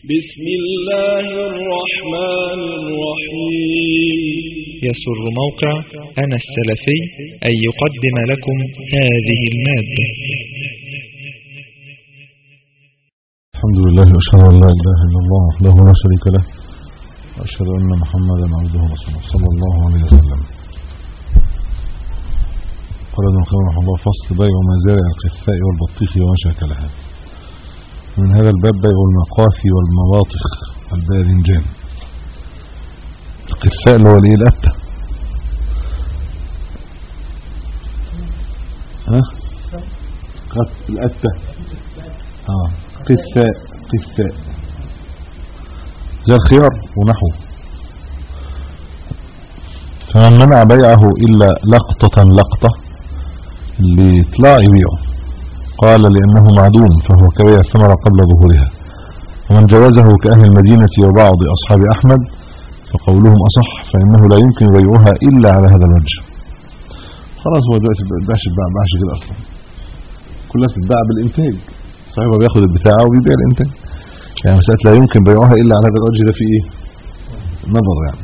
بسم الله الرحمن الرحيم يسر موقع أنا السلفي أن يقدم لكم هذه المادة الحمد لله وأشهد أن لا إله إلا الله وحده لا شريك له وأشهد أن محمدا عبده ورسوله صلى الله عليه وسلم قال ابن القيم رحمه الله فصل بيع مزارع القثاء والبطيخ وما شاكلها من هذا الباب بيع المقافي والمواطخ والباذنجان القثاء اللي هو الايه الأتة ها قط الأتة اه قثاء قثاء زي الخيار ونحوه فمن منع بيعه إلا لقطة لقطة اللي يطلع يبيعه قال لأنه معدوم فهو كبيع الثمرة قبل ظهورها ومن جوازه كأهل المدينة وبعض أصحاب أحمد فقولهم أصح فإنه لا يمكن بيعها إلا على هذا الوجه خلاص هو دلوقتي الباش الباع باعش كده أصلا كلها تتباع بالإنتاج صاحبه بياخد البتاعة وبيبيع الإنتاج يعني مسألة لا يمكن بيعها إلا على هذا الوجه ده في إيه نظر يعني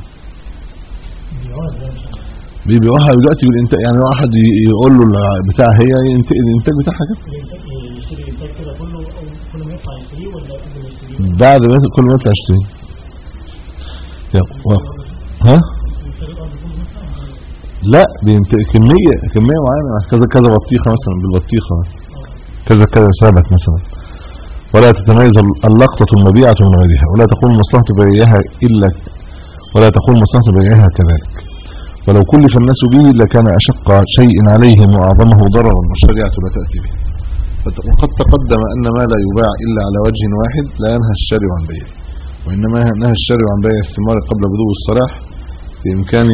بيبيعوها دلوقتي بالإنتاج يعني واحد يقول له البتاع هي ينتقل الإنتاج بتاعها كده يشتري الانتاج كده كله او كل ما يطلع يشتريه ولا قبل ما يشتريه بعد ما كل ما يطلع يشتري يا و- ها يشتري الارض كله مثلا لا بينت- كمية كمية معينة كذا كذا بطيخة مثلا بالبطيخة كذا كذا ثابت مثلا ولا تتميز اللقطة المبيعة من غيرها ولا تكون مصلحة بيعها إلا ولا تكون مصلحة بيعها كذلك ولو كلف الناس به لكان أشق شيء عليهم وأعظمه ضررا والشريعة لا تأتي به فت- وقد تقدم أن ما لا يباع إلا على وجه واحد لا ينهى الشارع عن بيعه وإنما نهى الشارع عن بيع الثمار قبل بدو الصلاح بإمكان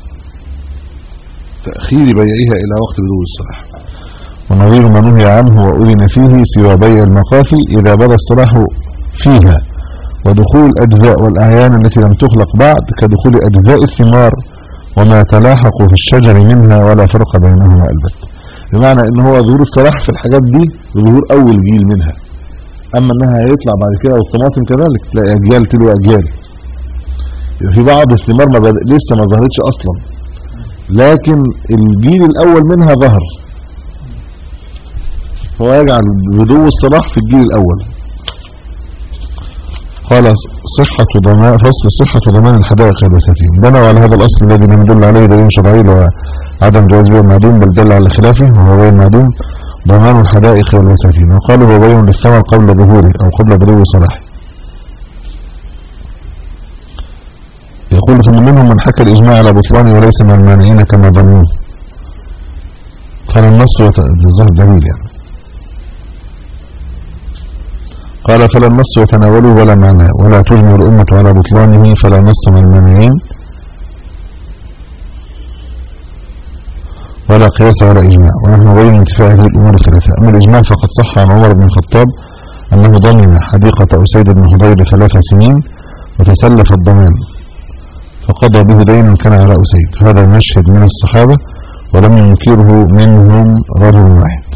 تأخير بيعها إلى وقت بدو الصلاح ونظير ما نهي عنه وأذن فيه سوى بيع المقافي إذا بدا الصلاح فيها ودخول الأجزاء والأعيان التي لم تخلق بعد كدخول أجزاء الثمار وما تلاحق في الشجر منها ولا فرق بينهما البت بمعنى ان هو ظهور الصلاح في الحاجات دي ظهور اول جيل منها اما انها هيطلع بعد كده والطماطم كذلك تلاقي اجيال تلو اجيال يبقى في بعض الثمار ما بدأ لسه ما ظهرتش اصلا لكن الجيل الاول منها ظهر فهو يجعل بدو الصلاح في الجيل الاول قال صحة ضمان فصل صحة ضمان الحدائق والبساتين بنوا على هذا الأصل الذي لم يدل عليه دليل شرعي وعدم جواز بيع المعدوم بل دل على خلافه وهو بيع المعدوم ضمان الحدائق والبساتين وقالوا هو بيع للثمر قبل ظهوره أو قبل بدو صلاحه يقول ثم منهم من حكى الإجماع على بطلانه وليس من المانعين كما ظنوه قال النص الظاهر جميل يعني قال فلا النص يتناوله ولا معنى ولا تجمع الأمة على بطلانه فلا نص من المانعين ولا قياس ولا إجماع ونحن بين انتفاع هذه الأمور الثلاثة أما الإجماع فقد صح عن عمر بن الخطاب أنه ضمن حديقة أسيد بن حضير ثلاث سنين وتسلف الضمان فقضى به دينا كان على أسيد هذا مشهد من الصحابة ولم ينكره منهم رجل واحد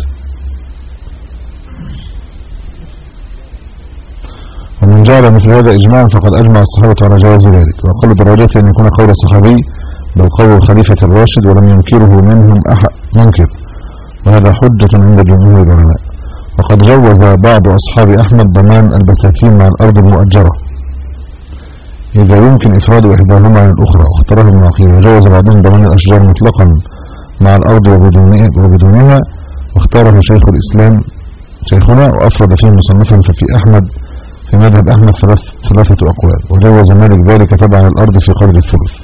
ومن جعل مثل هذا إجماعا فقد أجمع الصحابة على جواز ذلك وأقل درجات أن يكون قول الصحابي بل قول الخليفة الراشد ولم ينكره منهم أحد منكر وهذا حجة عند جمهور العلماء وقد جوز بعض أصحاب أحمد ضمان البساتين مع الأرض المؤجرة إذا يمكن إفراد إحداهما عن الأخرى واختاره ابن عقيل وجوز بعضهم ضمان الأشجار مطلقا مع الأرض وبدونها, وبدونها واختاره شيخ الإسلام شيخنا وأفرد فيه مصنفا ففي أحمد في مذهب أحمد ثلاث ثلاثة أقوال وجوز مالك ذلك تبع الأرض في قدر الثلث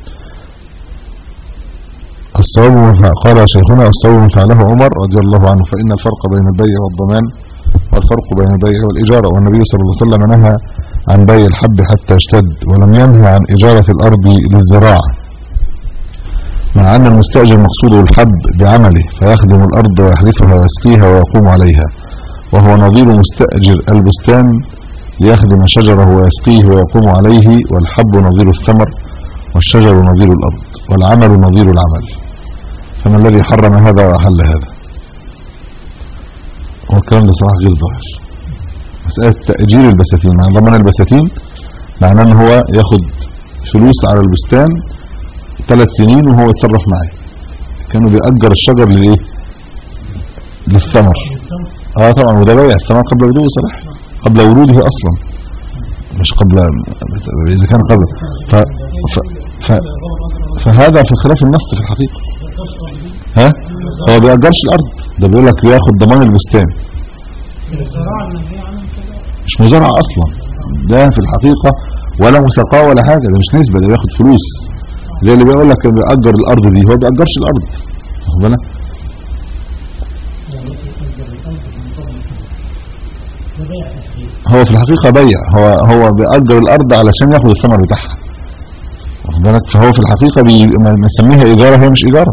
الصواب من فع- قال شيخنا الصواب من فعله عمر رضي الله عنه فإن الفرق بين البيع والضمان والفرق بين البيع والإجارة والنبي صلى الله عليه وسلم نهى عن بيع الحب حتى اشتد ولم ينهى عن إجارة الأرض للزراعة مع أن المستأجر مقصوده الحب بعمله فيخدم الأرض ويحرثها ويسقيها ويقوم عليها وهو نظير مستأجر البستان ليخدم شجره ويسقيه ويقوم عليه والحب نظير الثمر والشجر نظير الأرض والعمل نظير العمل فما الذي حرم هذا وأحل هذا هو الكلام ده صراحة غير ظاهر مسألة تأجير البساتين مع ضمان البساتين معناه ان هو ياخد فلوس على البستان ثلاث سنين وهو يتصرف معاه كانوا بيأجر الشجر للايه للثمر اه طبعا وده بيع الثمر قبل وجوده صلاح قبل وروده اصلا مش قبل اذا كان قبل ف... ف... ف... فهذا في خلاف النص في الحقيقة ها هو بيأجرش الارض ده بيقول لك بياخد ضمان البستان الزراعة المنهية عنها كده مش مزارعة اصلا ده في الحقيقة ولا مساقاه ولا حاجة ده مش نسبة ده بياخد فلوس زي اللي بيقول لك بيأجر الارض دي هو بيأجرش الارض واخد بالك يعني يأجر الأرض من قبل كده ده بيع تشريع هو في الحقيقة بيع هو هو بيأجر الارض علشان ياخد الثمر بتاعها واخد بالك فهو في الحقيقة بي... ما ما يسميها ايجارة هي مش ايجارة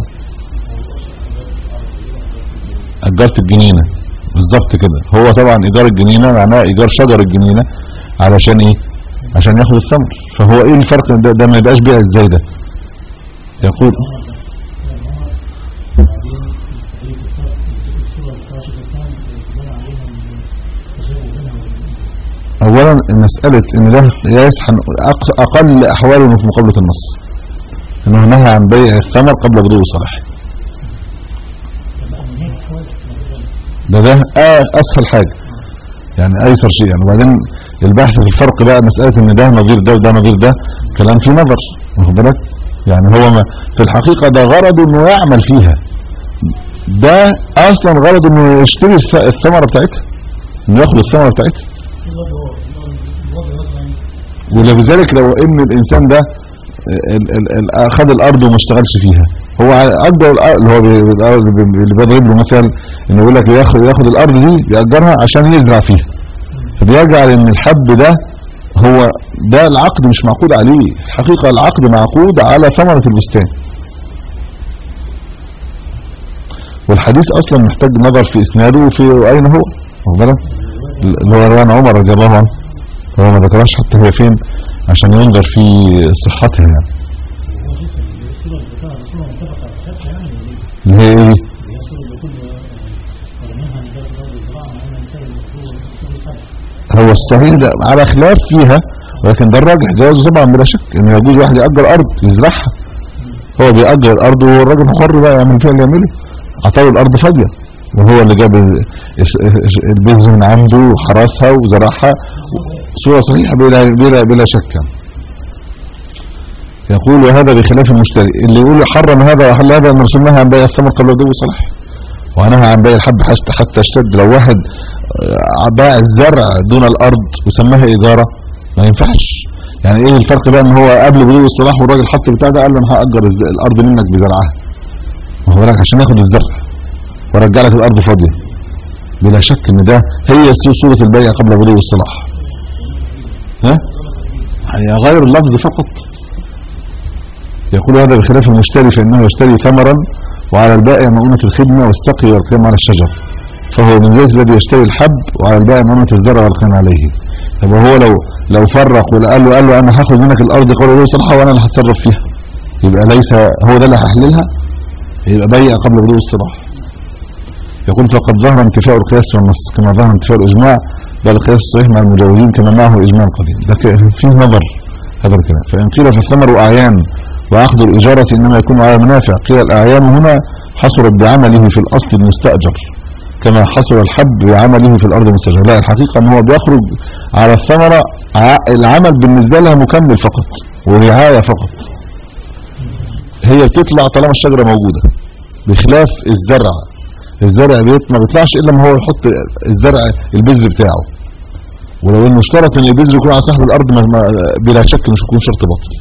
اجرت الجنينة بالظبط كده هو طبعا ايجار الجنينة معناه ايجار شجر الجنينة علشان ايه عشان ياخد الثمر فهو ايه الفرق ده, ده ما يبقاش بيع ازاي ده يقول اولا مسألة ان ده يسحن أق- اقل احواله في مقابلة النص انه نهى عن بيع الثمر قبل بدو صلاحه ده ده آه اسهل حاجة يعني ايسر شيء يعني وبعدين البحث في الفرق بقى مسألة ان ده نظير ده وده نظير ده كلام فيه نظر واخد بالك يعني هو ما في الحقيقة ده غرضه انه يعمل فيها ده اصلا غرضه انه يشتري الث- الثمرة بتاعتها انه ياخد الثمرة بتاعتها ولذلك لو ان الانسان ده ال- ال- ال- اخذ الارض وما اشتغلش فيها هو اجر الارض اللي هو بي- بي- اللي بيضرب له مثل انه يقول لك ياخد ياخد الارض دي ياجرها عشان يزرع فيها فبيجعل ان الحب ده هو ده العقد مش معقود عليه الحقيقة العقد معقود على ثمرة البستان والحديث اصلا محتاج نظر في اسناده وفي اين هو واخد بالك اللي هو روان عمر رضي الله عنه هو ما ذكرهاش حتى هي فين عشان ينظر في صحتها يعني اللي هي ايه هو الصحيح ده على خلاف فيها ولكن ده الراجح جوازه طبعا بلا شك انه يجوز واحد يأجر ارض يزرعها هو بيأجر الارض وهو الراجل حر بقى يعمل فيها اللي يعمله عطاه الارض فاضية وهو اللي جاب ال- الس- البذر من عنده وحرسها وزرعها صورة صحيحة بلا, بلا, بلا شك يعني. يقول وهذا بخلاف المشتري اللي يقول حرم هذا وحل هذا ان الرسول نهى عن بيع الثمر قبل وجوب صلاح ونهى عن بيع الحب حتى حتى اشتد لو واحد آه، باع الزرع دون الارض وسماها اجاره ما ينفعش يعني ايه الفرق بقى ان هو قبل بدو الصلاح والراجل حط بتاع ده قال له انا هاجر الز- الارض منك بزرعها ما هو بالك عشان ياخد الزرع ورجع لك الارض فاضيه بلا شك ان ده هي سو- صوره البيع قبل بدو الصلاح ها يعني غير اللفظ فقط يقول هذا بخلاف المشتري فإنه يشتري ثمرا وعلى البائع مؤونة الخدمة والسقي والقيام على الشجر فهو من ذلك الذي يشتري الحب وعلى البائع مؤونة الزرع والقيام عليه طب هو لو لو فرق ولا قال له قال له انا هاخد منك الارض قول له صراحه وانا اللي هتصرف فيها يبقى ليس هو ده اللي هيحللها يبقى بيع قبل بدو الصلاح يقول فقد ظهر انتفاء القياس والنص كما ظهر انتفاء الاجماع بل القياس الصحيح مع المجاورين كما معه اجماع قديم ده ك- فيه نظر هذا الكلام فان قيل فالثمر اعيان واخذ الاجاره انما يكون على منافع قيل الاعيان هنا حصلت بعمله في الاصل المستاجر كما حصل الحب بعمله في الارض المستاجر لا الحقيقه ان هو بيخرج على الثمره ع- العمل بالنسبه لها مكمل فقط ورعايه فقط هي بتطلع طالما الشجره موجوده بخلاف الزرع الزرع بيت ما بيطلعش الا ما هو يحط الزرع البذر بتاعه ولو انه اشترط ان البذر يكون على صاحب الارض ما ما بلا شك مش هيكون شرط باطل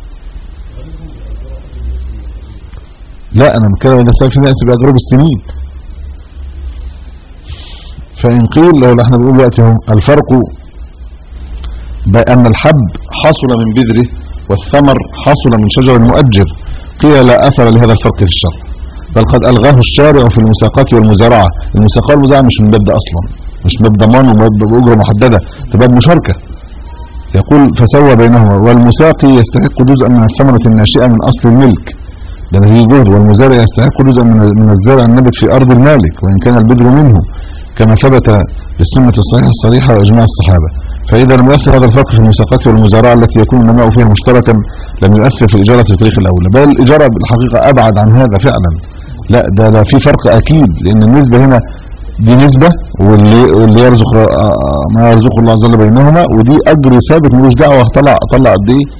لا انا بتكلم ده سبب في ناس بيجربوا السنين فان قيل لو احنا بنقول دلوقتي اهو الفرق بأن الحب حصل من بذره والثمر حصل من شجر المؤجر قيل لا أثر لهذا الفرق في الشرع بل قد ألغاه الشارع في المساقات والمزارعة المساقات والمزارعة مش من باب ده أصلا مش باب ضمان وباب أجرة محددة ده باب مشاركة يقول فسوى بينهما والمساقي يستحق جزءا من الثمرة الناشئة من أصل الملك ده فيه جهد والمزارع يستحق جزءا من من الزرع النبت في أرض المالك وإن كان البذر منه كما ثبت بالسنة الصحيحة الصريحة وإجماع الصحابة فإذا لم يؤثر هذا الفرق في المساقات والمزارعة التي يكون النماء فيها مشتركا لم يؤثر في الإجارة في الطريق الأول بل الإجارة بالحقيقة أبعد عن هذا فعلا لا ده ده في فرق أكيد لأن النسبة هنا دي نسبة واللي, واللي يرزق آه، آه، ما يرزق الله عز وجل بينهما ودي أجر ثابت ملوش دعوة طلع طلع قد إيه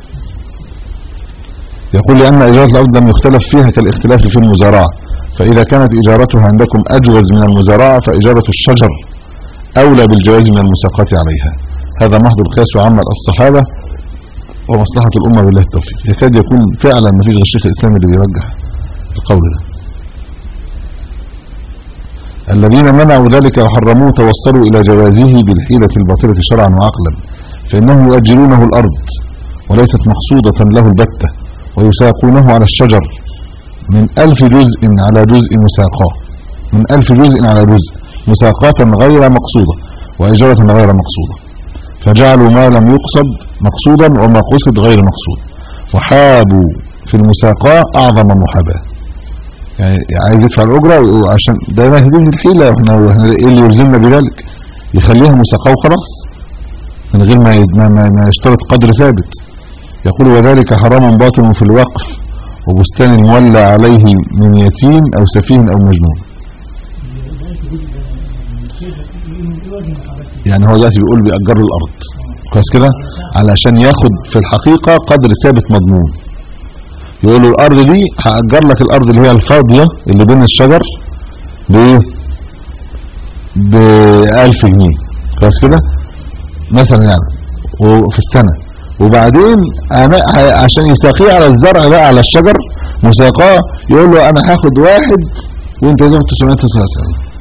يقول لأن إجارة الأرض لم يختلف فيها كالاختلاف في المزارعة فإذا كانت إجارتها عندكم أجوز من المزارعة فإجارة الشجر أولى بالجواز من المساقات عليها هذا محض القياس وعمل الصحابة ومصلحة الأمة بالله التوفيق يكاد يكون فعلا ما فيش غير الشيخ الإسلامي اللي بيرجح القول ده الذين منعوا ذلك وحرموه توصلوا إلى جوازه بالحيلة الباطلة شرعا وعقلا فإنهم يؤجلونه الأرض وليست مقصودة له البتة ويساقونه على الشجر من ألف جزء على جزء مساقاه من ألف جزء على جزء مساقاة غير مقصودة وإجارة غير مقصودة فجعلوا ما لم يقصد مقصودا وما قصد غير مقصود وحابوا في المساقاة أعظم محاباة يعني عايز يدفع الأجرة عشان ده ما هديه الحيلة احنا احنا ايه اللي يلزمنا بذلك يخليها مساقاة وخلاص من غير ما ما, ما, ما يشترط قدر ثابت يقول وذلك حرام باطن في الوقف وبستان مولى عليه من يتيم أو سفيه أو مجنون يعني هو دلوقتي بيقول بيأجر له الأرض كويس كده علشان ياخد في الحقيقة قدر ثابت مضمون يقول له الأرض دي هأجر لك الأرض اللي هي الفاضية اللي بين الشجر بإيه بألف جنيه كويس كده مثلا يعني وفي السنة وبعدين أنا عشان يساقيه على الزرع ده على الشجر مساقاه يقول له أنا هاخد واحد وانت لازم 999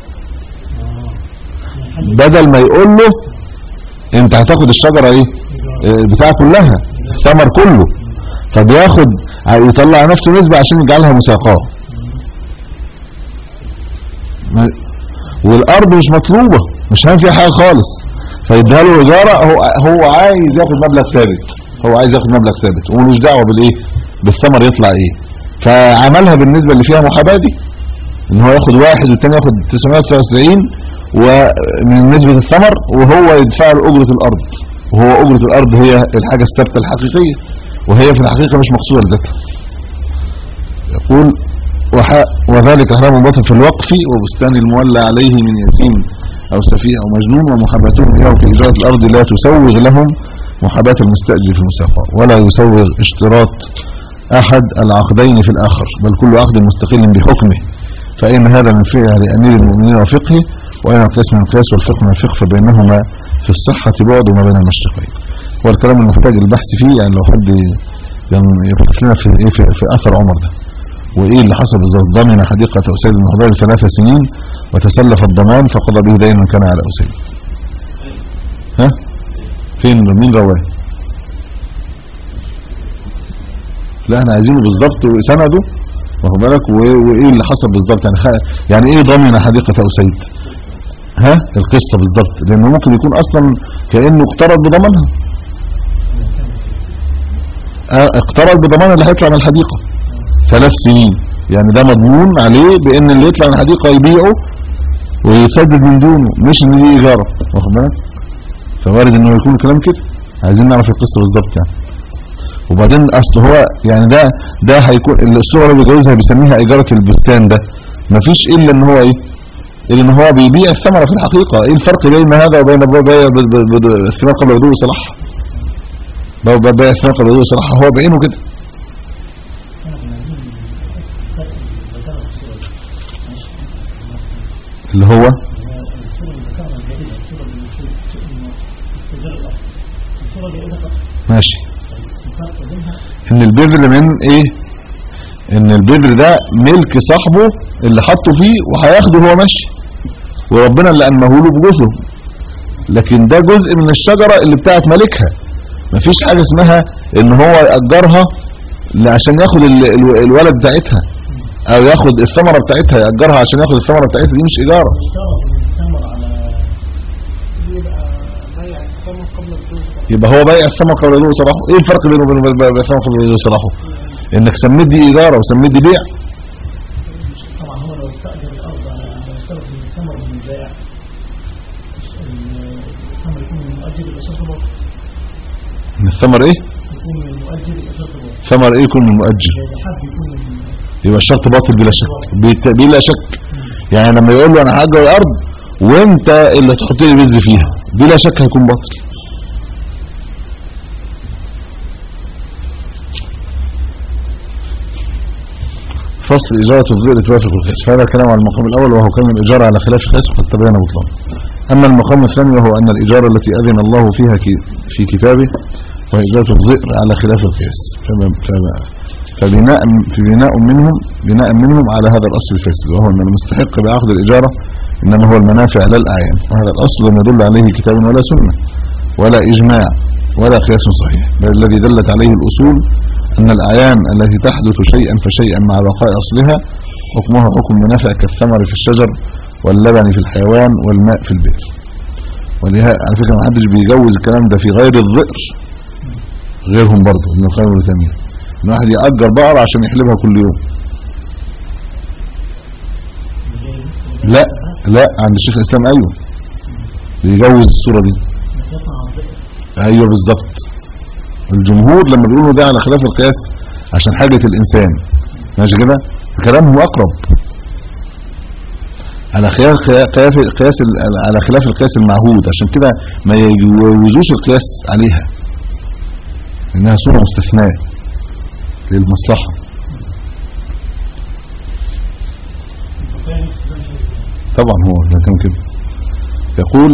بدل ما يقول له انت هتاخد الشجرة ايه اه، بتاع كلها الثمر كله فبياخد يطلع نفسه نسبة عشان يجعلها مساقاه ما- والارض مش مطلوبة مش هان فيها حاجة خالص فيديها له اجارة هو هو عايز ياخد مبلغ ثابت هو عايز ياخد مبلغ ثابت وملوش دعوة بالايه بالثمر يطلع ايه فعملها بالنسبة اللي فيها محاباة دي ان هو ياخد واحد والتاني ياخد 999 ومن نسبة الثمر وهو يدفع له أجرة الأرض وهو أجرة الأرض هي الحاجة الثابتة الحقيقية وهي في الحقيقة مش مقصودة لذاتها يقول وح... وذلك حرام باطن في الوقف وبستان المولى عليه من يتيم أو سفيه أو مجنون ومحاباتهم إياه في إجارة الأرض لا تسوغ لهم محاباة المستأجر في المساقة ولا يسوغ اشتراط أحد العقدين في الآخر بل كل عقد مستقل بحكمه فإن هذا من فعل أمير المؤمنين وفقهه وإن القياس من القياس والفقه من الفقه فبينهما في الصحة بعد ما بين المشرقين والكلام المحتاج البحث فيه يعني لو حد يعني يبحث لنا في, إيه في, في أثر عمر ده وإيه اللي حصل بالظبط ضمن حديقة أسيد المحضر ثلاث سنين وتسلف الضمان فقضى به دين من كان على أسيد ها فين مين رواه لا احنا عايزينه بالظبط سنده واخد بالك و- وايه اللي حصل بالظبط يعني خ- يعني ايه ضمن حديقة أسيد ها القصة بالظبط لانه ممكن يكون اصلا كأنه اقترض بضمانها اه اقترض بضمان اللي هيطلع من الحديقة ثلاث سنين يعني ده مضمون عليه بان اللي يطلع من الحديقة يبيعه ويسدد من دونه مش ان دي ايجاره واخد بالك فوارد انه يكون الكلام كده عايزين نعرف القصة بالظبط يعني وبعدين اصل هو يعني ده ده هيكون الصورة اللي بيجوزها بيسميها ايجارة البستان ده مفيش الا ان هو ايه الا ان هو بيبيع الثمرة في الحقيقة ايه الفرق بين هذا وبين بيع الثمار قبل بدو صلاحها بيع بيع الثمار قبل بدو صلاحها هو بعينه كده اللي هو ماشي ان البذر من ايه ان البذر ده ملك صاحبه اللي حطه فيه وهياخده وهو ماشي وربنا اللي انمه له بجزءه لكن ده جزء من الشجرة اللي بتاعت مالكها مفيش حاجة اسمها ان هو يأجرها عشان ياخد ال- ال- الولد بتاعتها او ياخد الثمرة بتاعتها يأجرها عشان ياخد الثمرة بتاعتها دي مش ايجارة اشترط الثمر على يبقى بيع الثمر قبل الدور يبقى هو بايع الثمر قبل يدوق صلاحه ايه الفرق بينه وبين بيع الثمر قبل يدوق صلاحه انك سميت دي ايجارة وسميت دي بيع طبعا هو لو استأجر الأرض على على اشترط من الثمر من البائع الثمر ايه يكون من المؤجل يبقى شرط باطل ثمر ايه يكون من المؤجل إذا حب يكون من يبقى الشرط باطل بلا شك بت- بلا شك يعني لما يقول له انا هاجر الارض وانت اللي تحط لي بذر فيها بلا شك هيكون باطل فصل إجارة الظئر توافق القياس فهذا الكلام على المقام الأول وهو كلام الإجارة على خلاف القياس وقد تبين بطلانه أما المقام الثاني وهو أن الإجارة التي أذن الله فيها كي- في كتابه وهي إجارة الظئر على خلاف القياس فما- فما- فبناء في بناء منهم بناء منهم على هذا الأصل الفاسد وهو أن المستحق بعقد الإجارة إنما هو المنافع لا الأعيان وهذا الأصل لم يدل عليه كتاب ولا سنة ولا إجماع ولا قياس صحيح بل الذي دلت عليه الأصول أن الأعيان التي تحدث شيئا فشيئا مع بقاء أصلها حكمها حكم منافع كالثمر في الشجر واللبن في الحيوان والماء في البئر ولهذا على فكرة ما حدش بيجوز الكلام ده في غير الظئر غيرهم برضه ابن القيم وابن تيمية ان واحد يأجر بقرة عشان يحلبها كل يوم لا لا عند الشيخ الاسلام ايوه بيجوز الصورة دي مسافة عن ضئر ايوه بالظبط الجمهور لما بيقولوا ده على خلاف القياس عشان حاجة الانسان ماشي كده فكلامهم اقرب على خلاف قياس قياس ال- على خلاف القياس المعهود عشان كده ما يجوزوش القياس عليها انها صورة مستثناء للمصلحة وكان نفس ده شيء طبعا هو ده كان كده يقول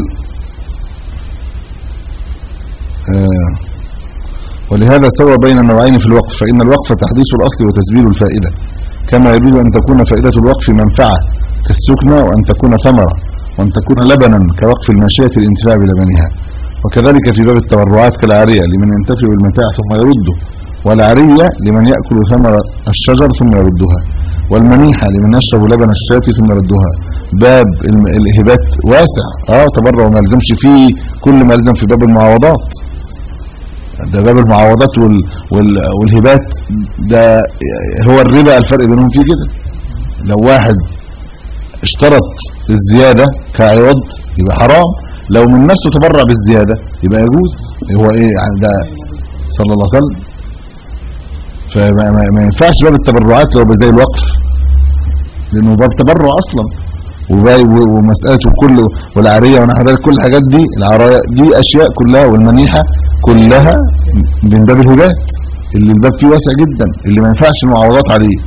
آه ولهذا سوى بين النوعين في الوقف فإن الوقف تحديث الأصل وتسبيل الفائدة كما يجوز أن تكون فائدة الوقف منفعة كالسكنى وأن تكون ثمرة وأن تكون لبنا كوقف الماشية الانتفاع بلبنها وكذلك في باب التبرعات كالعارية لمن ينتفع بالمتاع ثم يرده والعارية لمن يأكل ثمر الشجر ثم يردها والمنيحة لمن يشرب لبن الشاة ثم يردها باب الم- الهبات واسع اه تبرع وما يلزمش فيه كل ما يلزم في باب المعاوضات ده باب المعاوضات وال... وال... والهبات ده هو الربا الفرق بينهم فيه كده لو واحد اشترط الزيادة كعوض يبقى حرام لو من نفسه تبرع بالزيادة يبقى يجوز هو ايه يعني ده صلى الله عليه وسلم فما ما, ما ينفعش باب التبرعات لو زي الوقف لانه باب تبرع اصلا وباقي و- ومسألة كل والعارية ونحو ذلك كل الحاجات دي العراية دي اشياء كلها والمنيحة كلها من باب الهبات اللي الباب فيه واسع جدا اللي ما ينفعش المعاوضات عليه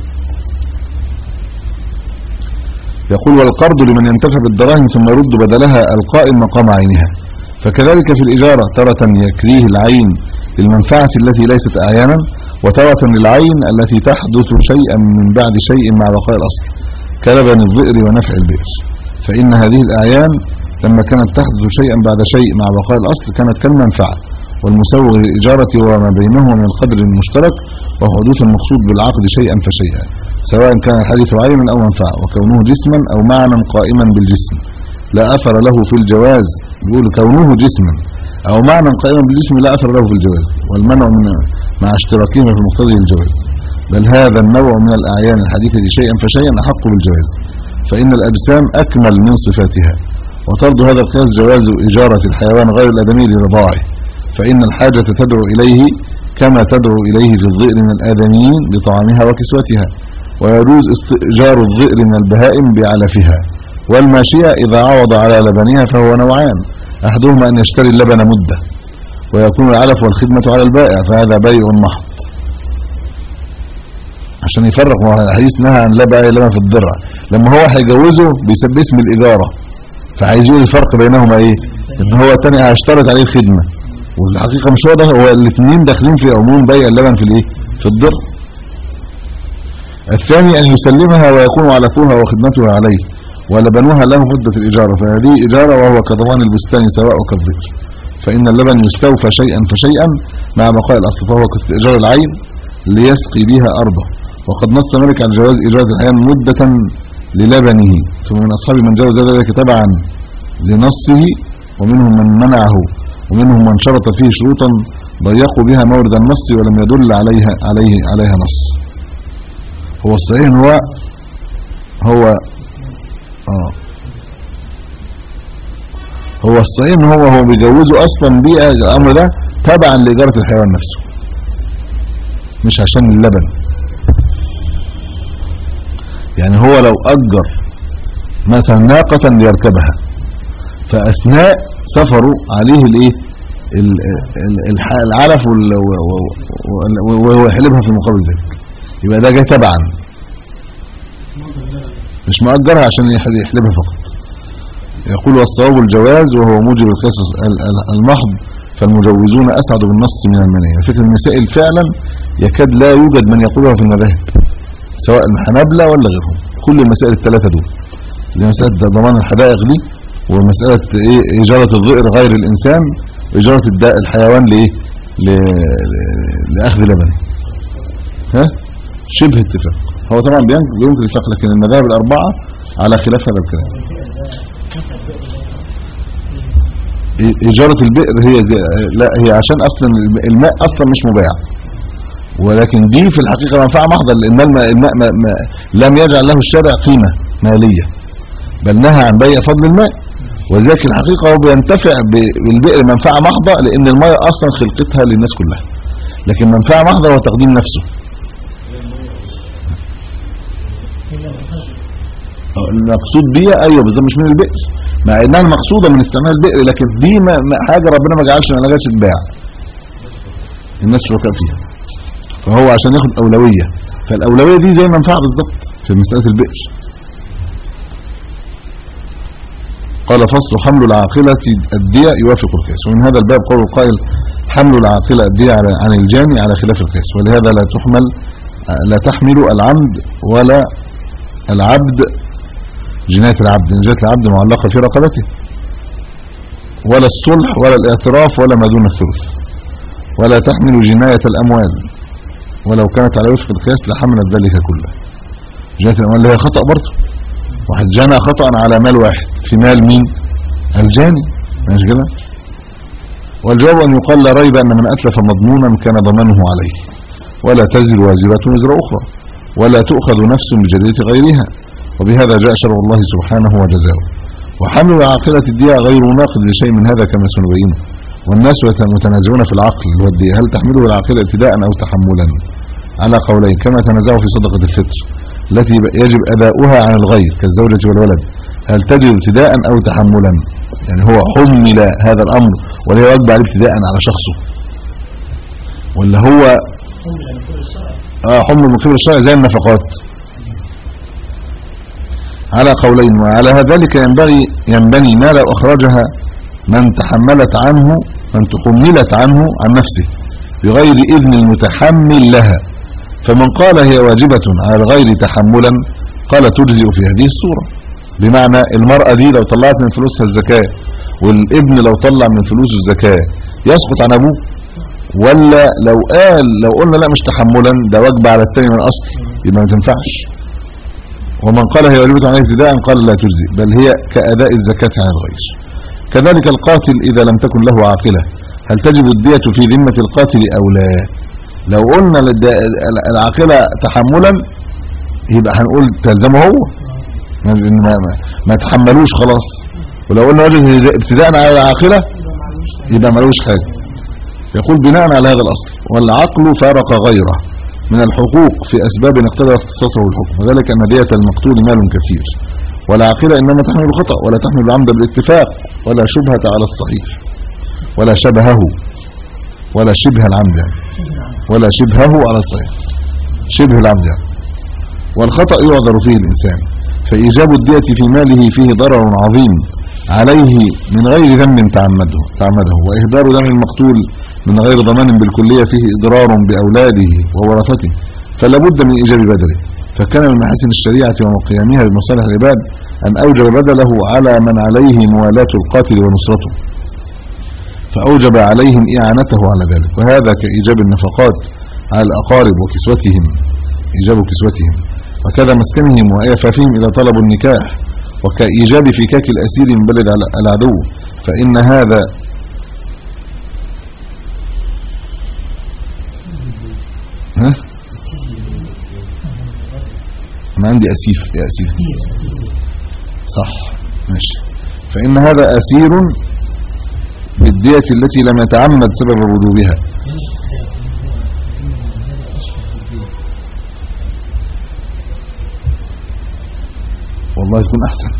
يقول والقرض لمن ينتفع بالدراهم ثم يرد بدلها القائم مقام عينها فكذلك في الإجارة تارة يكريه العين للمنفعة التي ليست أعيانا وتارة للعين التي تحدث شيئا من بعد شيء مع بقاء الأصل كلبن الظئر ونفع البئر فإن هذه الأعيان لما كانت تحدث شيئا بعد شيء مع بقاء الأصل كانت كالمنفعة والمسوغ للإجارة هو ما بينهما من القدر المشترك وحدوث المقصود بالعقد شيئا فشيئا سواء كان الحديث عينا أو منفعة وكونه جسما أو معنى قائما بالجسم لا أثر له في الجواز يقول كونه جسما أو معنى قائما بالجسم لا أثر له في الجواز والمنع من مع اشتراكهما في مقتضي الجواز بل هذا النوع من الأعيان الحديثة شيئا فشيئا أحق بالجواز فإن الأجسام أكمل من صفاتها وطرد هذا القياس جواز إجارة الحيوان غير الآدمي لرضاعه فإن الحاجة تدعو إليه كما تدعو إليه في الظئر من الآدميين لطعامها وكسوتها ويجوز استئجار الظئر من البهائم بعلفها والماشية إذا عوض على لبنها فهو نوعان أحدهما أن يشتري اللبن مدة ويكون العلف والخدمة على البائع فهذا بيع محض عشان يفرق ما هو الحديث نهى عن لا بيع لبن في الضرع لما هو هيجوزه بيسمى اسم الإجارة فعايز يقول الفرق بينهما ايه ان هو التاني هيشترط عليه الخدمة والحقيقة مش هو ده هو الاثنين داخلين في عموم بيع اللبن في الايه في الضرع الثاني أن يسلمها ويكون علفها وخدمتها عليه ولبنها له مدة الإجارة فهذه إجارة وهو كضمان البستان سواء كالذكر فإن اللبن يستوفى شيئا فشيئا مع بقاء الأصل فهو كاستئجار العين ليسقي بها أرضه وقد نص مالك على جواز إجارة الحيوان مدة للبنه ثم من أصحاب من جوز ذلك تبعا لنصه ومنهم من منعه ومنهم من شرط فيه شروطا ضيقوا بها مورد النص ولم يدل عليها عليه عليها نص هو الصحيح إن هو هو اه هو الصحيح ان هو هو بيجوزه اصلا بيه الامر ده تبعا لإجارة الحيوان نفسه مش عشان اللبن يعني هو لو أجر مثلا ناقة ليركبها فأثناء سفره عليه الايه ال- ال- الح- العلف وال- و- و- و- وهو يحلبها في مقابل ذلك يبقى ده جاي تبعا مش مأجرها عشان يح- يحلبها فقط يقول والصواب الجواز وهو موجب القصص ال- ال- المحض فالمجوزون أسعد بالنص من المنية فكرة المسائل فعلا يكاد لا يوجد من يقولها في المذاهب سواء الحنابلة ولا غيرهم كل المسائل الثلاثة دول اللي هي مسألة ضمان الحدائق دي ومسألة ايه إجارة الظئر غير الإنسان وإجارة الداء الحيوان لإيه ل- ل- لأخذ لبن ها شبه اتفاق هو طبعا بينك- بيمكن الاتفاق لكن المذاهب الأربعة على خلاف هذا الكلام إ- إجارة البئر هي دي لا هي عشان أصلا الم- الماء أصلا مش مباع ولكن دي في الحقيقة منفعة محضة لأن الماء, الماء ما ما لم يجعل له الشارع قيمة مالية بل نهى عن بيع فضل الماء ولذلك الحقيقة هو بينتفع ب- بالبئر منفعة محضة لأن الماء أصلا خلقتها للناس كلها لكن منفعة محضة هو تقديم نفسه المقصود بيها ايوه بالظبط مش من البئر مع انها المقصوده من استعمال البئر لكن دي ما ما حاجه ربنا ما جعلش ما لهاش تتباع الناس شركاء فيها فهو عشان ياخد اولويه فالاولويه دي زي منفعه بالظبط في مساله البئر قال فصل حمل العاقلة الدية يوافق القياس ومن هذا الباب قول القائل حمل العاقلة الدية على عن الجاني على خلاف القياس ولهذا لا تحمل لا تحمل العمد ولا العبد جناية العبد جناية العبد معلقة في رقبته ولا الصلح ولا الاعتراف ولا ما دون الثلث ولا تحمل جناية الأموال ولو كانت على وفق القياس لحملت ذلك كله جناية الأموال اللي هي خطأ برضه واحد جنى خطأ على مال واحد في مال مين الجاني مش كده والجواب أن يقال لا ريب أن من أتلف مضمونا كان ضمانه عليه ولا تزر وازرة وزر أخرى ولا تؤخذ نفس بجرية غيرها وبهذا جاء شرع الله سبحانه وجزاؤه وحمل العاقلة الدية غير ناقض لشيء من هذا كما سنبينه والناس متنازعون في العقل اللي هو الدية هل تحمله العاقلة ابتداء أو تحملا على قولين كما تنازعوا في صدقة الفطر التي يجب أداؤها عن الغير كالزوجة والولد هل تجب ابتداء أو تحملا يعني هو حمل هذا الأمر ولا يوجب عليه ابتداء على شخصه ولا هو حمل عن كل الشرع اه حمل من قبل الشرع زي النفقات على قولين وعلى ذلك ينبغي ينبني ما لو أخرجها من تحملت عنه من تحملت عنه عن نفسه بغير إذن المتحمل لها فمن قال هي واجبة على الغير تحملا قال تجزئ في هذه الصورة بمعنى المرأة دي لو طلعت من فلوسها الزكاة والابن لو طلع من فلوسه الزكاة يسقط عن أبوه ولا لو قال لو قلنا لا مش تحملا ده واجب على الثاني من الاصل يبقى ما تنفعش ومن قال هي واجبة عليه ابتداء قال لا تجزي بل هي كأداء الزكاة عن الغير كذلك القاتل إذا لم تكن له عاقلة هل تجب الدية في ذمة القاتل أو لا لو قلنا للد- العاقلة تحملا يبقى هنقول تلزمه هو ما, ما, ما, ما تحملوش خلاص ولو قلنا وجه ابتداء على العاقلة يبقى ملوش حاجة يقول بناء على هذا الأصل والعقل فارق غيره من الحقوق في أسباب اقتضى اختصاصه الحكم وذلك أن دية المقتول مال كثير والعاقلة إنما تحمل الخطأ ولا تحمل العمد بالاتفاق ولا شبهة على الصحيح ولا شبهه ولا شبه العمد يعني ولا شبهه على الصحيح شبه العمد يعني والخطأ يعذر فيه الإنسان فإيجاب الدية في ماله فيه ضرر عظيم عليه من غير ذنب تعمده تعمده وإهدار دم المقتول من غير ضمان بالكلية فيه إضرار بأولاده وورثته فلا بد من إيجاب بدله فكان من محاسن الشريعة وقيامها بمصالح العباد أن أوجب بدله على من عليه موالاة القاتل ونصرته فأوجب عليهم إعانته على ذلك وهذا كإيجاب النفقات على الأقارب وكسوتهم إيجاب كسوتهم وكذا مسكنهم وإعفافهم إذا طلبوا النكاح وكإيجاب فكاك الأسير من بلد العدو فإن هذا ها أنا عندي أسيف يا أسيف صح ماشي فإن هذا أسير ب... بالدية التي لم يتعمد سبب وجوبها والله يكون احسن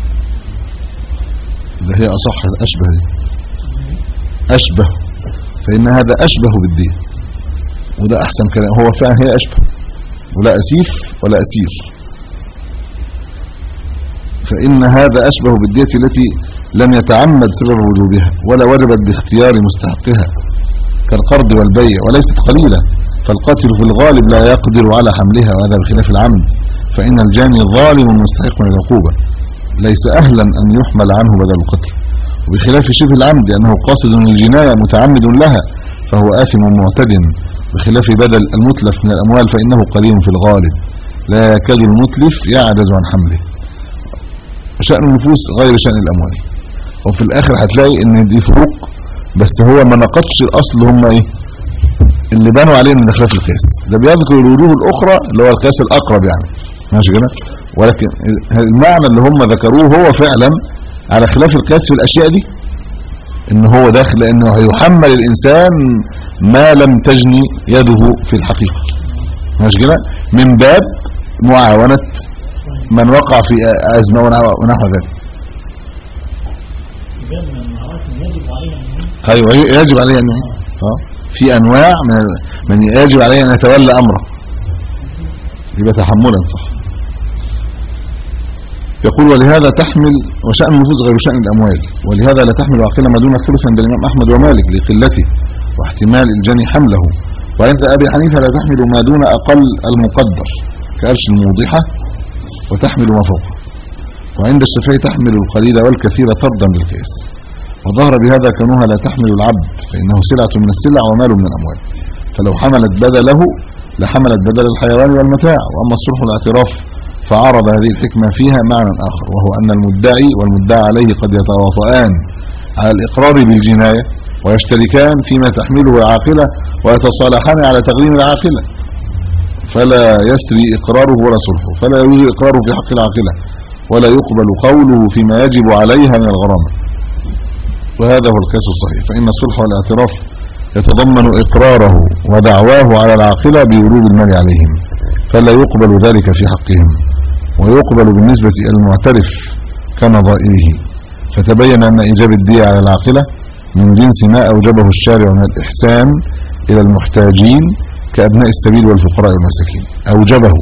ده هي اصح الاشبه دي اشبه فان هذا اشبه بالدين وده احسن كلام هو فعلا هي اشبه ولا اسيف ولا اسير فان هذا اشبه بالدية التي لم يتعمد سبب وجوبها ولا وجبت باختيار مستحقها كالقرض والبيع وليست قليلة فالقاتل في الغالب لا يقدر على حملها وهذا بخلاف العمد فإن الجاني ظالم مستحق للعقوبة ليس أهلا أن يحمل عنه بدل القتل وبخلاف شبه العمد لأنه قاصد للجناية متعمد لها فهو آثم معتد بخلاف بدل المتلف من الأموال فإنه قليل في الغالب لا يكاد المتلف يعجز عن حمله شأن النفوس غير شأن الأموال وفي الآخر هتلاقي إن دي فروق بس هو ما نقضش الأصل هم إيه اللي بنوا عليه من خلاف القياس ده بيذكر الوجوه الأخرى اللي هو القياس الأقرب يعني ماشي كده ولكن المعنى اللي هم ذكروه هو فعلا على خلاف القياس في الاشياء دي ان هو داخل لانه هيحمل الانسان ما لم تجني يده في الحقيقة ماشي كده من باب معاونة من وقع في ازمة ونحو ذلك باب من المعارك يجب عليها ان ايوه يجب عليه ان اه في انواع من من يجب عليه ان يتولى امره يبقى تحملا صح يقول ولهذا تحمل وشأن النفوس غير شأن الأموال ولهذا لا تحمل عاقلة ما دون الثلث عند الإمام أحمد ومالك لقلته واحتمال الجني حمله وعند أبي حنيفة لا تحمل ما دون أقل المقدر كأرش الموضحة وتحمل ما فوقه وعند الشافعي تحمل القليل والكثير طردا بالقياس وظهر بهذا كونها لا تحمل العبد فإنه سلعة من السلع ومال من الأموال فلو حملت بدله لحملت بدل الحيوان والمتاع وأما الصلح والاعتراف فعرض هذه الحكمة فيها معنى آخر وهو أن المدعي والمدعى عليه قد يتواطئان على الإقرار بالجناية ويشتركان فيما تحمله العاقلة ويتصالحان على تقديم العاقلة فلا يسري إقراره ولا صلحه فلا يجوز إقراره في حق العاقلة ولا يقبل قوله فيما يجب عليها من الغرامة وهذا هو الكاس الصحيح فإن الصلح والاعتراف يتضمن إقراره ودعواه على العاقلة بورود المال عليهم فلا يقبل ذلك في حقهم ويقبل بالنسبة إلى المعترف كنظائره فتبين أن إيجاب الدية على العاقلة من جنس ما أوجبه الشارع من الإحسان إلى المحتاجين كأبناء السبيل والفقراء والمساكين أوجبه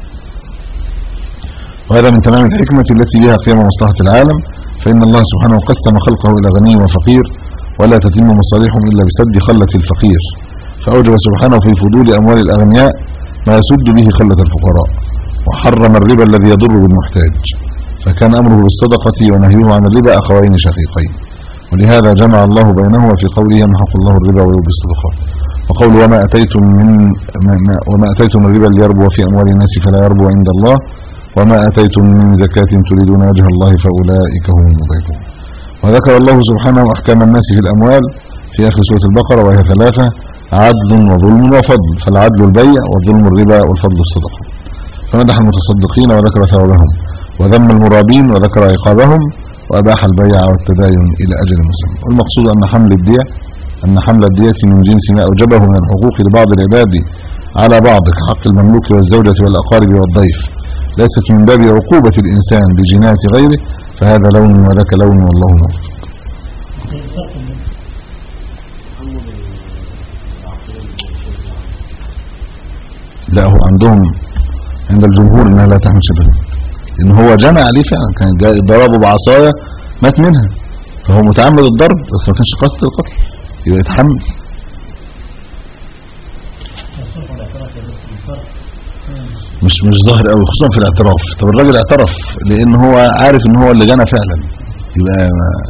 وهذا من تمام الحكمة التي بها قيام مصلحة العالم فإن الله سبحانه قسم خلقه إلى غني وفقير ولا تتم مصالحهم إلا بسد خلة الفقير فأوجب سبحانه في فضول أموال الأغنياء ما يسد به خلة الفقراء وحرم الربا الذي يضر بالمحتاج فكان أمره بالصدقة ونهيه عن الربا أخوين شقيقين ولهذا جمع الله بينهما في قوله يمحق الله الربا ويربي الصدقات وقول وما أتيتم من ما ما وما أتيتم الربا ليربو في أموال الناس فلا يربو عند الله وما أتيتم من زكاة تريدون وجه الله فأولئك هم المضيفون وذكر الله سبحانه أحكام الناس في الأموال في آخر سورة البقرة وهي ثلاثة عدل وظلم وفضل فالعدل البيع والظلم الربا والفضل الصدقة فمدح المتصدقين وذكر ثوابهم وذم المرابين وذكر عقابهم وأباح البيع والتداين إلى أجل مسمى والمقصود أن حمل الدية أن حمل الدية من جنس ما أوجبه من الحقوق لبعض العباد على بعض كحق المملوك والزوجة والأقارب والضيف ليست من باب عقوبة الإنسان بجناية غيره فهذا لون وذاك لون والله موفق لا هو عندهم عند الجمهور انها لا تحمل شبه ان هو جنى عليه فعلا كان جاي ضربه بعصايه مات منها فهو متعمد الضرب بس ما كانش قصد القتل يبقى يتحمل الصرف والاعتراف يا دكتور الفرق مش مش ظاهر قوي خصوصا في الاعتراف طب الراجل اعترف لان هو عارف ان هو اللي جنى فعلا يبقى ما-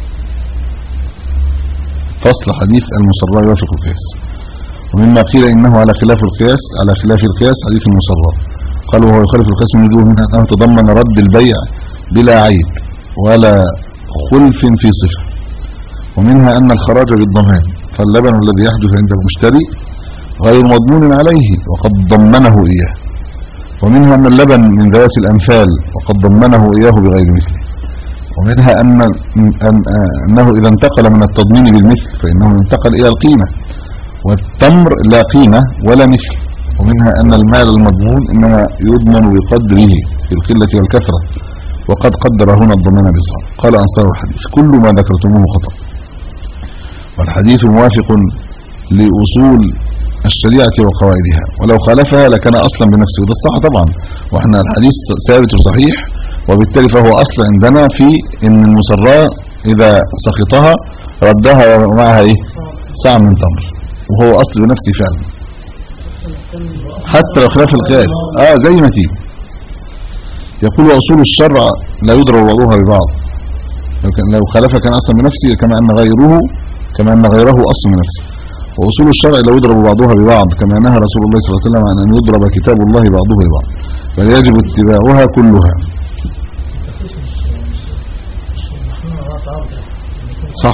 فصل حديث المصرى يوافق القياس ومما قيل انه على خلاف القياس على خلاف القياس حديث المصرى قالوا وهو يخالف القياس من وجوه منها انه تضمن رد البيع بلا عيب ولا خلف في صفه ومنها ان الخراج بالضمان فاللبن الذي يحدث عند المشتري غير مضمون عليه وقد ضمنه اياه ومنها أن اللبن من ذوات الأنفال وقد ضمنه إياه بغير مثله ومنها أن أن- أنه إذا انتقل من التضمين بالمثل فإنه ينتقل إلى القيمة والتمر لا قيمة ولا مثل ومنها أن المال المضمون إنما يضمن بقدره في القلة والكثرة وقد قدر هنا الضمان بالصعب قال أنصار الحديث كل ما ذكرتموه خطأ والحديث موافق لأصول الشريعة وقواعدها ولو خالفها لكان أصلا بنفسه وده الصح طبعا وإحنا الحديث ثابت وصحيح وبالتالي فهو أصل عندنا في إن المسراء إذا سقطها ردها معها إيه ساعة من تمر وهو أصل بنفسه فعلا حتى لو خلاف القياس اه زي ما تيجي يقول اصول الشرع لا يضرب بعضها ببعض لو كان لو خالفها كان اصلا بنفسه كما ان غيره كما ان غيره اصل من نفسه واصول الشرع لا يضرب بعضها ببعض كما نهى رسول الله صلى الله عليه وسلم عن ان يضرب كتاب الله بعضه ببعض بل يجب اتباعها كلها صح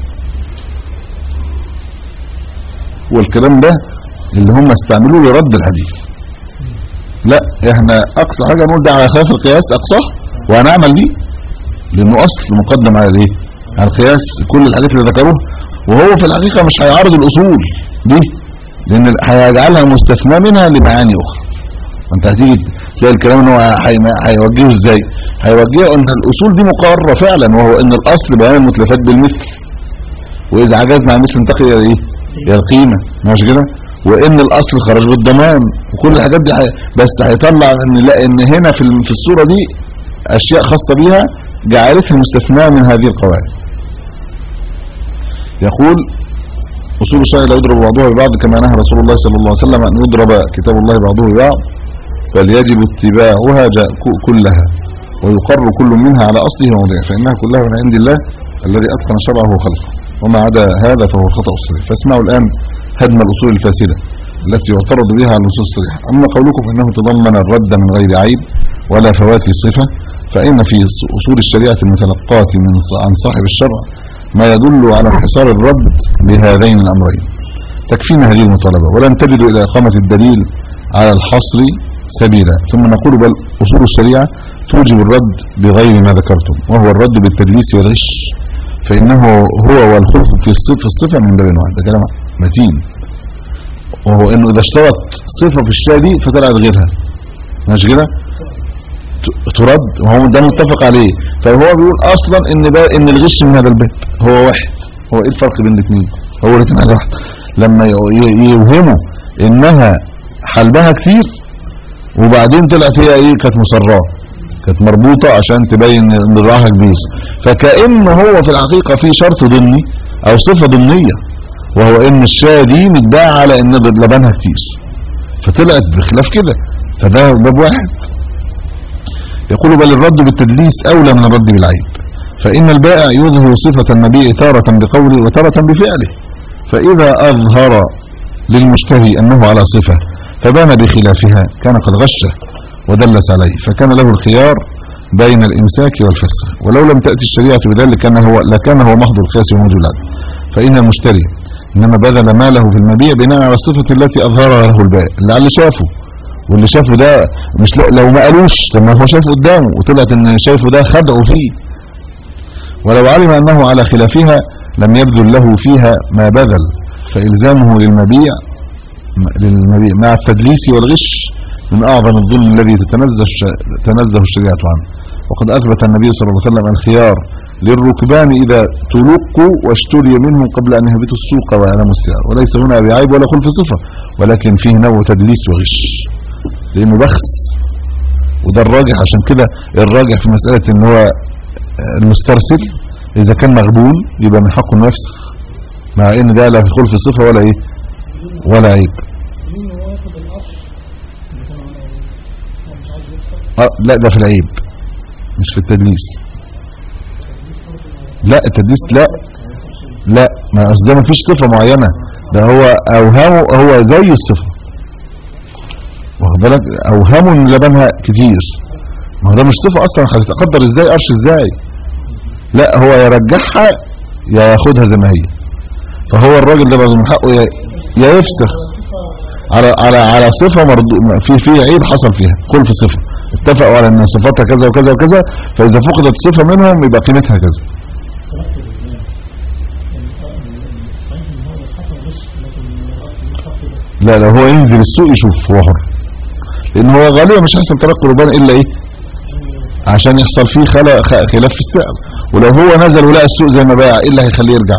والكلام ده اللي هم استعملوه لرد الحديث لا احنا اقصى حاجه نقول ده على خلاف القياس اقصاه وهنعمل بيه لانه اصل مقدم على الايه على القياس كل الحاجات اللي ذكروها وهو في الحقيقه مش هيعارض الاصول دي لان هيجعلها مستثنى منها لمعاني اخرى انت هتيجي تلاقي الكلام ان هو هي- هيوجهه ازاي هيوجهه ان الاصول دي مقرره فعلا وهو ان الاصل بيان المتلفات بالمثل واذا عجزنا عن مثل ننتقل الى ايه الى القيمه مش كده وان الاصل خرج بالضمان وكل الحاجات دي حي... بس هيطلع ان لا ان هنا في ال- في الصوره دي اشياء خاصه بيها جعلتها مستثناه من هذه القواعد يقول اصول الشرع لا يضرب بعضها ببعض كما نهى رسول الله صلى الله عليه وسلم ان يضرب كتاب الله بعضه ببعض بل يجب اتباعها جاء ك- كلها ويقر كل منها على اصله وموضعه فانها كلها من عند الله الذي اتقن شرعه وخلقه وما عدا هذا فهو الخطا الصريح فاسمعوا الان هدم الاصول الفاسده التي يعترض بها على النصوص الصريحه اما قولكم انه تضمن الرد من غير عيب ولا فوات صفه فان في اصول الشريعه المتلقاه من عن صاحب الشرع ما يدل على انحصار الرد بهذين الامرين تكفينا هذه المطالبه ولن تجدوا الى اقامه الدليل على الحصر سبيلا ثم نقول بل اصول الشريعه توجب الرد بغير ما ذكرتم وهو الرد بالتدليس والغش فانه هو والخلف في الصفه الصفه من باب واحد ده كلام متين وهو انه اذا اشترط صفه في الشيء دي فطلعت غيرها ماشي كده ت- ترد وهو ده متفق عليه فهو بيقول اصلا ان بقى ان الغش من هذا الباب هو واحد هو ايه الفرق بين الاثنين هو الاثنين حاجه واحده لما ي- ي- يوهموا انها حلبها كتير وبعدين طلعت هي ايه كانت مسراه كانت مربوطه عشان تبين ان ضراعها كبير فكأن هو في الحقيقه في شرط ضمني او صفه ضمنيه وهو ان الشاة دي متباع على ان لبنها كتير فطلعت بخلاف كده فده باب واحد يقول بل الرد بالتدليس اولى من الرد بالعيب فان البائع يظهر صفة المبيع تارة بقوله وتارة بفعله فاذا اظهر للمشتري انه على صفة فبان بخلافها كان قد غشه ودلس عليه فكان له الخيار بين الامساك والفسخ ولو لم تأتي الشريعة بذلك كان هو لكان هو محض القياس وموجود العدل فإن المشتري إنما بذل ماله في المبيع بناء على الصفة التي أظهرها له البائع اللي على اللي شافه واللي شافه ده مش لا- لو ما قالوش لما هو شايفه قدامه وطلعت ان شايفه ده خدعه فيه ولو علم أنه على خلافها لم يبذل له فيها ما بذل فإلزامه للمبيع للمبيع مع التدليس والغش من أعظم الظلم الذي تتنزه الش- تتنزه الشريعة عنه وقد أثبت النبي صلى الله عليه وسلم الخيار للركبان إذا تلقوا واشتري منهم قبل أن يهبطوا السوق ويعلموا السعر وليس هنا بعيب ولا خلف صفة ولكن فيه نوع تدليس وغش لأنه بخس وده الراجح عشان كده الراجح في مسألة ان هو المسترسل إذا كان مغبون يبقى من حقه انه يفسخ مع ان ده لا في خلف صفة ولا ايه ولا عيب مين هو ياخد الاصل اللي كان عمله هو مش عايز يكسب آه لا ده في العيب مش في التدليس لا التدليس لا لا ما أصل ده مفيش صفة معينة ده هو اوهامه هو زي الصفة واخد بالك اوهامه ان لبنها كتير ما هو ده مش صفة اصلا هتقدر ازاي قرش ازاي لا هو يرجعها يا ياخدها زي ما هي فهو الراجل ده بقى من حقه يا يا يفسخ على على على صفة مرضو في في عيب حصل فيها كل في صفة اتفقوا على ان صفاتها كذا وكذا وكذا فاذا فقدت صفة منهم يبقى قيمتها كذا تركت الإسلام صحيح إن هو الحسن مش لكن الخط ده لا لا هو ينزل السوق يشوف هو حر لان هو غالبا مش هيحصل ترقي ربان الا ايه عشان يحصل فيه خلا- خ- خلاف في السعر ولو هو نزل ولقى السوق زي ما باع ايه اللي هيخليه يرجع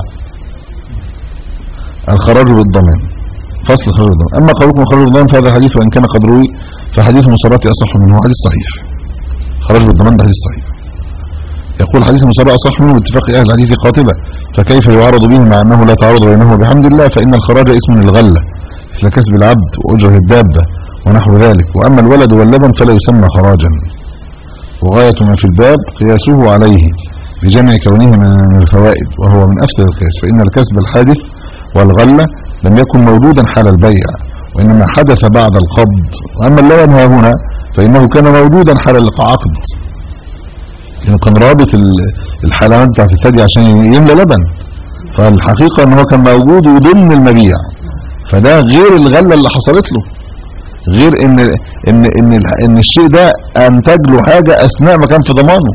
الخراج بالضمان فصل خراج بالضمان اما قولكم خراج بالضمان فهذا حديث وان كان قد روي فحديث مصرات اصح منه حديث صحيح خراج بالضمان ده حديث صحيح يقول حديث مصرات اصح منه باتفاق اهل الحديث قاطبه فكيف يعارض به مع انه لا تعارض بينه وبحمد الله فان الخراج اسم للغله مثل كسب العبد واجره الدابه ونحو ذلك واما الولد واللبن فلا يسمى خراجا وغاية ما في الباب قياسه عليه بجمع كونه من الفوائد وهو من أفسد القياس فإن الكسب الحادث والغلة لم يكن موجودا حال البيع وإنما حدث بعد القبض وأما اللبن ها هنا فإنه كان موجودا حال العقد لأنه كان رابط ال- الحلوات بتاعت الثدي عشان يملى لبن فالحقيقة ان هو كان موجود وضمن المبيع فده غير الغلة اللي حصلت له غير ان ان ان الح- ان الشيء ده انتج له حاجة اثناء ما كان في ضمانه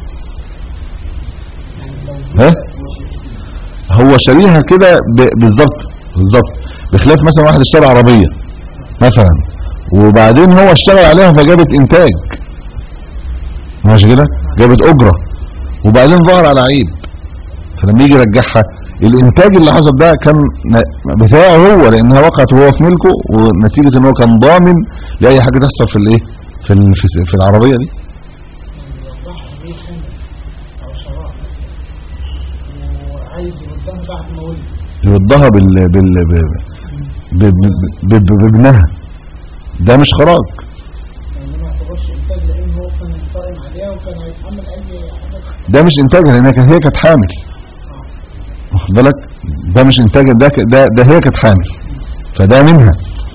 ها هو شاريها كده ب- بالظبط بالظبط بخلاف مثلا واحد اشترى عربية مثلا وبعدين هو اشتغل عليها فجابت انتاج ماشي كده جابت اجرة وبعدين ظهر على عيب فلما يجي يرجعها الانتاج اللي حصل ده كان ن- بتاعه هو لانها وقعت وهو في ملكه ونتيجة ان هو كان ضامن لاي حاجة تحصل في الايه في ال- في في العربية دي يوضحها ليه خمس او شراب وعايز يردها بعد ما ولد يوضها بال بال ب- ب- ب- ب- بابنها ده مش خراج يعني ما يعتبرش انتاج لان هو كان قائم عليها وكان هيتحمل اي حاجه ده مش انتاجها لانها كانت هي كانت حامل واخد بالك ده مش انتاج ده ك- ده ده هي كانت حامل فده منها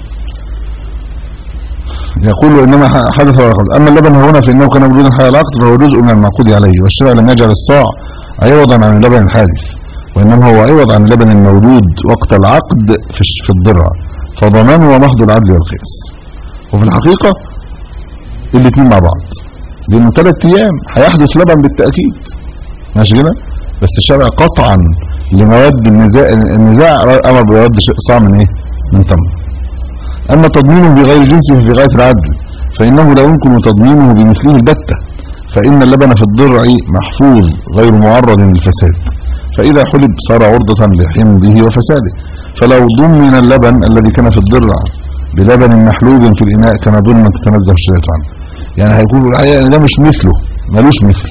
يقول انما ح- حدث ولا قبل اما اللبن هنا فانه كان موجودا حال العقد فهو جزء من المعقود عليه والشرع لم يجعل الصاع عوضا عن اللبن الحادث وانما هو عوض عن اللبن المولود وقت العقد في الش- في الضرع فضمانه ومحض العدل والقياس وفي الحقيقة الاثنين مع بعض لانه ثلاث ايام هيحدث لبن بالتأكيد ماشي كده بس الشرع قطعا لمواد النزاع النزاع امر بيرد شيء صعب من ايه من تمر اما تضمينه بغير جنسه في غاية العدل فانه لا يمكن تضمينه بمثله البتة فان اللبن في الضرع محفوظ غير معرض للفساد فاذا حلب صار عرضة لحمضه وفساده فلو ضمن اللبن الذي كان في الضرع بلبن محلوب في الاناء كان ظلما تتنزه الشريعة عنه يعني هيكون الحقيقة ان ده مش مثله ملوش مثل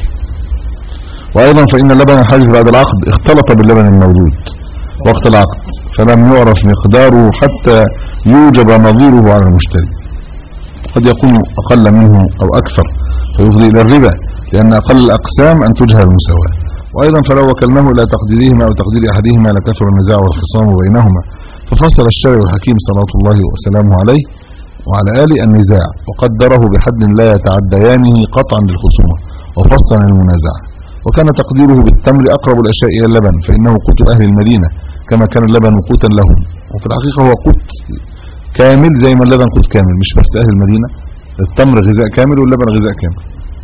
وايضا فان اللبن الحادث بعد العقد اختلط باللبن المولود وقت العقد فلم يعرف مقداره حتى يوجب نظيره على المشتري قد يكون اقل منه او اكثر فيفضي الى الربا لان اقل الاقسام ان تجهل المساواة وايضا فلو وكلناه الى تقديرهما او تقدير احدهما لكثر النزاع والخصام بينهما ففصل الشارع الحكيم صلى الله وسلامه عليه وعلى آله النزاع وقدره بحد لا يتعديانه قطعا للخصومة وفصلا المنازعة وكان تقديره بالتمر أقرب الأشياء إلى اللبن فإنه قوت أهل المدينة كما كان اللبن قوتا لهم وفي الحقيقة هو قوت كامل زي ما اللبن قوت كامل مش بس أهل المدينة التمر غذاء كامل واللبن غذاء كامل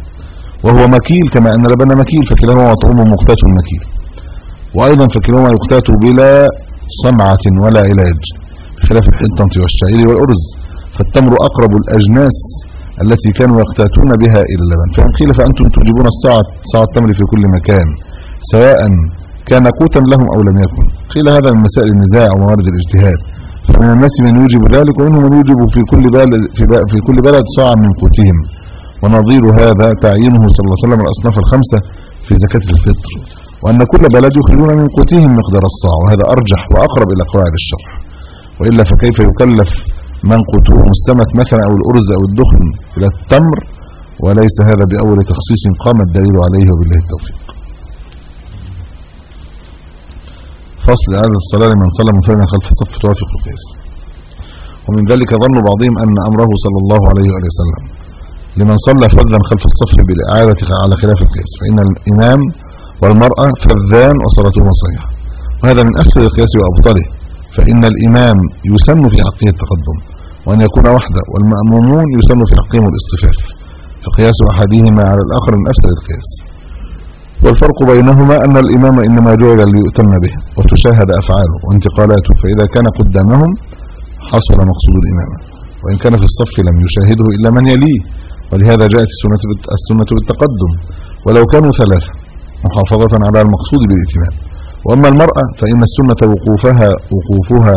وهو مكيل كما أن اللبن مكيل فكلاهما مطعوم مقتات مكيل وأيضا فكلاهما يقتات بلا صنعة ولا علاج بخلاف الحنطة والشعير والأرز فالتمر أقرب الأجناس التي كانوا يقتاتون بها إلى اللبن فإن قيل فأنتم توجبون الساعة ساعة التمر في كل مكان سواء كان قوتا لهم أو لم يكن قيل هذا من مسائل النزاع وموارد الاجتهاد فمن الناس من يوجب ذلك ومنهم من يوجب في كل بلد في, ب- في كل بلد ساعة من قوتهم ونظير هذا تعيينه صلى الله عليه وسلم الأصناف الخمسة في زكاة الفطر وأن كل بلد يخرجون من قوتهم مقدار الصاع وهذا أرجح وأقرب إلى قواعد الشرع وإلا فكيف يكلف من قوته السمك مثلا أو الأرز أو الدخن إلى التمر وليس هذا بأول تخصيص قام الدليل عليه وبالله التوفيق فصل هذا الصلاة لمن صلى منفردا خلف الصف توافق القياس ومن ذلك ظن بعضهم أن أمره صلى الله عليه وآله وسلم لمن صلى فذا خلف الصف بالإعادة على خلاف القياس فإن الإمام والمرأة فذان وصلاتهما صحيحة وهذا من أفسد القياس وأبطله فإن الإمام يسن في حقه التقدم وأن يكون وحده والمأمومون يسن في حقهم الاصطفاف فقياس أحدهما على الآخر من أفسد القياس والفرق بينهما أن الإمام إنما جعل ليؤتم به وتشاهد أفعاله وانتقالاته فإذا كان قدامهم حصل مقصود الإمامة وإن كان في الصف لم يشاهده إلا من يليه ولهذا جاءت السنة, السنة بالتقدم ولو كانوا ثلاثة محافظة على المقصود بالائتمام وأما المرأة فإن السنة وقوفها وقوفها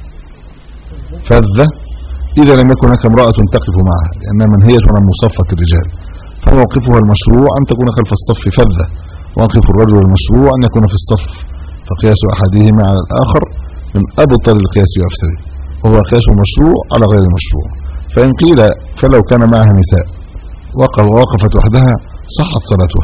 فذة إذا لم يكن هناك امرأة تقف معها لأنها منهية عن مصفة الرجال فموقفها المشروع أن تكون خلف الصف فذة موقف الرجل المشروع أن يكون في الصف فقياس أحدهما على الآخر من أبطل القياس وأفسده وهو قياس المشروع على غير المشروع فإن قيل فلو كان معها نساء وقف ووقفت وحدها صحت صلاتها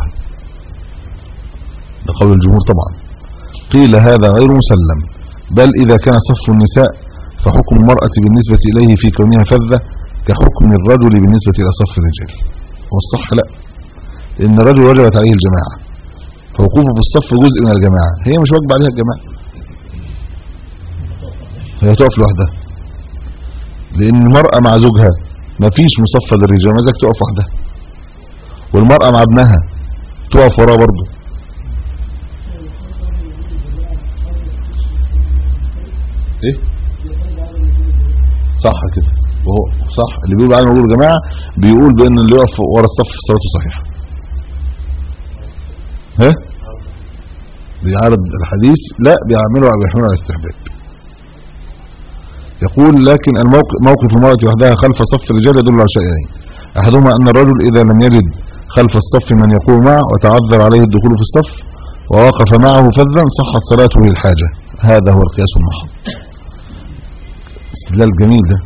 ده قول الجمهور طبعا قيل هذا غير مسلم بل إذا كان صف النساء فحكم المرأة بالنسبة إليه في كونها فذة كحكم الرجل بالنسبة إلى صف الرجال والصح لا لأن الرجل وجبت عليه الجماعة فوقوفه في الصف جزء من الجماعة هي مش واجب عليها الجماعة هي تقف لوحدها لأن المرأة مع زوجها ما فيش مصفى للرجال ما زالك تقف وحدها والمرأة مع ابنها تقف وراه برضه ايه صح كده وهو صح اللي بيقول على موجود يا جماعه بيقول بان اللي يقف ورا الصف صلاته صحيحه ها بيعرض الحديث لا بيعمله بيحمله على الاستحباب يقول لكن الموقف موقف المرأة وحدها خلف صف الرجال يدل على شيئين احدهما ان الرجل اذا لم يجد خلف الصف من يقوم معه وتعذر عليه الدخول في الصف ووقف معه فذا صحت صلاته للحاجة هذا هو القياس المحض استدلال جميل ده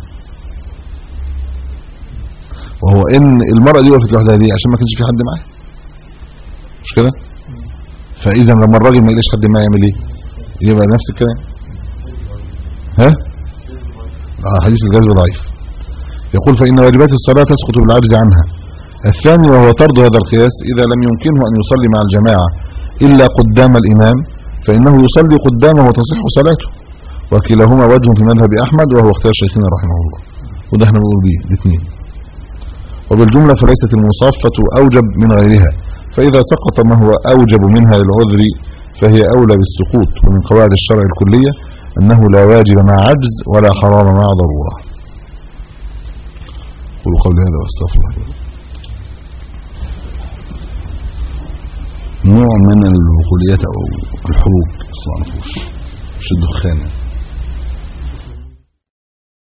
وهو ان المرأة دي وقفت لوحدها دي عشان ما كانش في حد معاها مش كده فاذا لما الراجل ما يلاقيش حد معاه يعمل ايه يبقى نفس الكلام ها آه، حديث الجزء ضعيف يقول فإن واجبات الصلاة تسقط بالعجز عنها الثاني وهو طرد هذا القياس إذا لم يمكنه أن يصلي مع الجماعة إلا قدام الإمام فإنه يصلي قدامه وتصح صلاته وكلاهما وجه في مذهب أحمد وهو اختيار شيخنا رحمه الله وده احنا بنقول بيه الاثنين وبالجملة فليست المصافة أوجب من غيرها فإذا سقط ما هو أوجب منها للعذر فهي أولى بالسقوط ومن قواعد الشرع الكلية أنه لا واجب مع عجز ولا حرام مع ضرورة قولوا قولي هذا واستغفر الله نوع من البقوليات أو الحروب الصنفوش مش الدخان